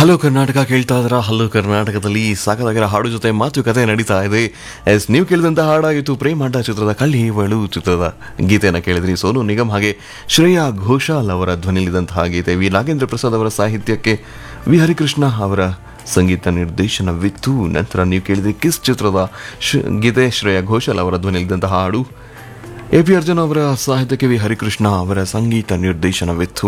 hello Karnataka ಕೇಳ್ತಾ ಇದ್ರ hello ಕರ್ನಾಟಕದಲ್ಲಿ ಸಾಕದಾಗಿರೋ ಹಾಡು ಜೊತೆ ಮಾತುಕತೆ ನಡೀತಾ ಇದೆ ಎಸ್ ನೀವು ಕೇಳಿದಂತ ಹಾಡಾಗಿತ್ತು ಪ್ರೇಮಾಟ ಚಿತ್ರದ ಕಳ್ಳಿವಳು ಚಿತ್ರದ ಗೀತೆಯನ್ನು ಕೇಳಿದ್ರಿ ಸೋನು ನಿಗಮ್ ಹಾಗೆ ಶ್ರೇಯಾ ಘೋಷಾಲ್ ಅವರ ಧ್ವನಿಲಿದಂತಹ ಗೀತೆ ವಿ ನಾಗೇಂದ್ರ ಪ್ರಸಾದ್ ಅವರ ಸಾಹಿತ್ಯಕ್ಕೆ ವಿ ಹರಿಕೃಷ್ಣ ಅವರ ಸಂಗೀತ ನಿರ್ದೇಶನವಿತ್ತು ನಂತರ ನೀವು ಕೇಳಿದ್ರಿ ಕಿಸ್ ಚಿತ್ರದ ಶ್- ಗೀತೆ ಶ್ರೇಯಾ ಘೋಷಾಲ್ ಅವರ ಧ್ವನಿಲಿದ್ದಂತಹ ಹಾಡು ಎ ಪಿ ಅರ್ಜುನ್ ಅವರ ಸಾಹಿತ್ಯಕ್ಕೆ ವಿ ಹರಿಕೃಷ್ಣ ಅವರ ಸಂಗೀತ ನಿರ್ದೇಶನವಿತ್ತು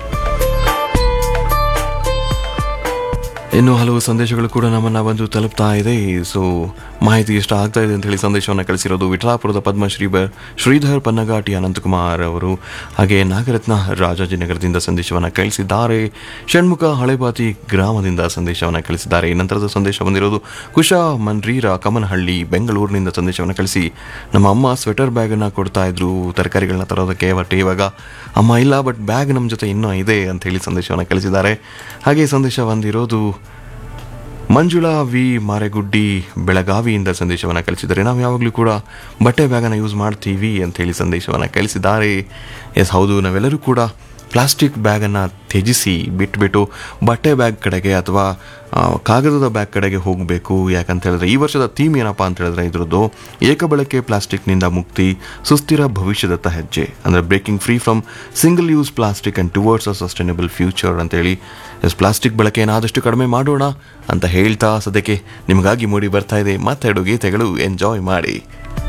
ಇನ್ನು ಹಲವು ಸಂದೇಶಗಳು ಕೂಡ ನಮ್ಮನ್ನ ಬಂದು ತಲುಪ್ತಾ ಇದೆ ಸೊ ಮಾಹಿತಿ ಇಷ್ಟ ಆಗ್ತಾ ಇದೆ ಅಂತ ಹೇಳಿ ಸಂದೇಶವನ್ನು ಕಳಿಸಿರೋದು ವಿಠಲಾಪುರದ ಪದ್ಮಶ್ರೀ ಬ ಶ್ರೀಧರ್ ಪನ್ನಗಾಟಿ ಅನಂತಕುಮಾರ್ ಅವರು ಹಾಗೆ ನಾಗರತ್ನ ರಾಜಾಜಿನಗರದಿಂದ ಸಂದೇಶವನ್ನು ಕಳಿಸಿದ್ದಾರೆ ಷಣ್ಮುಖ ಹಳೆಬಾತಿ ಗ್ರಾಮದಿಂದ ಸಂದೇಶವನ್ನು ಕಳಿಸಿದ್ದಾರೆ ನಂತರದ ಸಂದೇಶ ಬಂದಿರೋದು ಕುಶಾ ಮನ್ರೀರ ಕಮನಹಳ್ಳಿ ಬೆಂಗಳೂರಿನಿಂದ ಸಂದೇಶವನ್ನು ಕಳಿಸಿ ನಮ್ಮ ಅಮ್ಮ ಸ್ವೆಟರ್ ಬ್ಯಾಗನ್ನು ಕೊಡ್ತಾ ಇದ್ರು ತರಕಾರಿಗಳನ್ನ ತರೋದಕ್ಕೆ ಬಟ್ ಇವಾಗ ಅಮ್ಮ ಇಲ್ಲ ಬಟ್ ಬ್ಯಾಗ್ ನಮ್ಮ ಜೊತೆ ಇನ್ನೂ ಇದೆ ಅಂತ ಹೇಳಿ ಸಂದೇಶವನ್ನು ಕಳಿಸಿದ್ದಾರೆ ಹಾಗೆ ಸಂದೇಶ ಬಂದಿರೋದು ಮಂಜುಳಾ ವಿ ಮಾರೆಗುಡ್ಡಿ ಬೆಳಗಾವಿಯಿಂದ ಸಂದೇಶವನ್ನು ಕಳಿಸಿದ್ದಾರೆ ನಾವು ಯಾವಾಗಲೂ ಕೂಡ ಬಟ್ಟೆ ಬ್ಯಾಗನ್ನು ಯೂಸ್ ಮಾಡ್ತೀವಿ ಅಂತ ಹೇಳಿ ಸಂದೇಶವನ್ನು ಕಳಿಸಿದ್ದಾರೆ ಎಸ್ ಹೌದು ನಾವೆಲ್ಲರೂ ಕೂಡ ಪ್ಲಾಸ್ಟಿಕ್ ಬ್ಯಾಗನ್ನು ತ್ಯಜಿಸಿ ಬಿಟ್ಬಿಟ್ಟು ಬಟ್ಟೆ ಬ್ಯಾಗ್ ಕಡೆಗೆ ಅಥವಾ ಆ, ಕಾಗದದ ಬ್ಯಾಗ್ ಕಡೆಗೆ ಹೋಗಬೇಕು ಯಾಕಂತ ಹೇಳಿದ್ರೆ ಈ ವರ್ಷದ ಥೀಮ್ ಏನಪ್ಪ ಅಂತ ಹೇಳಿದ್ರೆ ಇದ್ರದ್ದು ಏಕಬಳಕೆ ಪ್ಲಾಸ್ಟಿಕ್ನಿಂದ ಮುಕ್ತಿ ಸುಸ್ಥಿರ ಭವಿಷ್ಯದತ್ತ ಹೆಜ್ಜೆ ಅಂದರೆ breaking free from single use plastic and towards a sustainable future ಅಂತೇಳಿ ಎಸ್ ಪ್ಲಾಸ್ಟಿಕ್ ಬಳಕೆಯನ್ನು ಆದಷ್ಟು ಕಡಿಮೆ ಮಾಡೋಣ ಅಂತ ಹೇಳ್ತಾ ಸದ್ಯಕ್ಕೆ ನಿಮಗಾಗಿ ಮೂಡಿ ಬರ್ತಾ ಇದೆ ಮಾತಾಡೋ ಗೀತೆಗಳು ಎಂಜಾಯ್ ಮಾಡಿ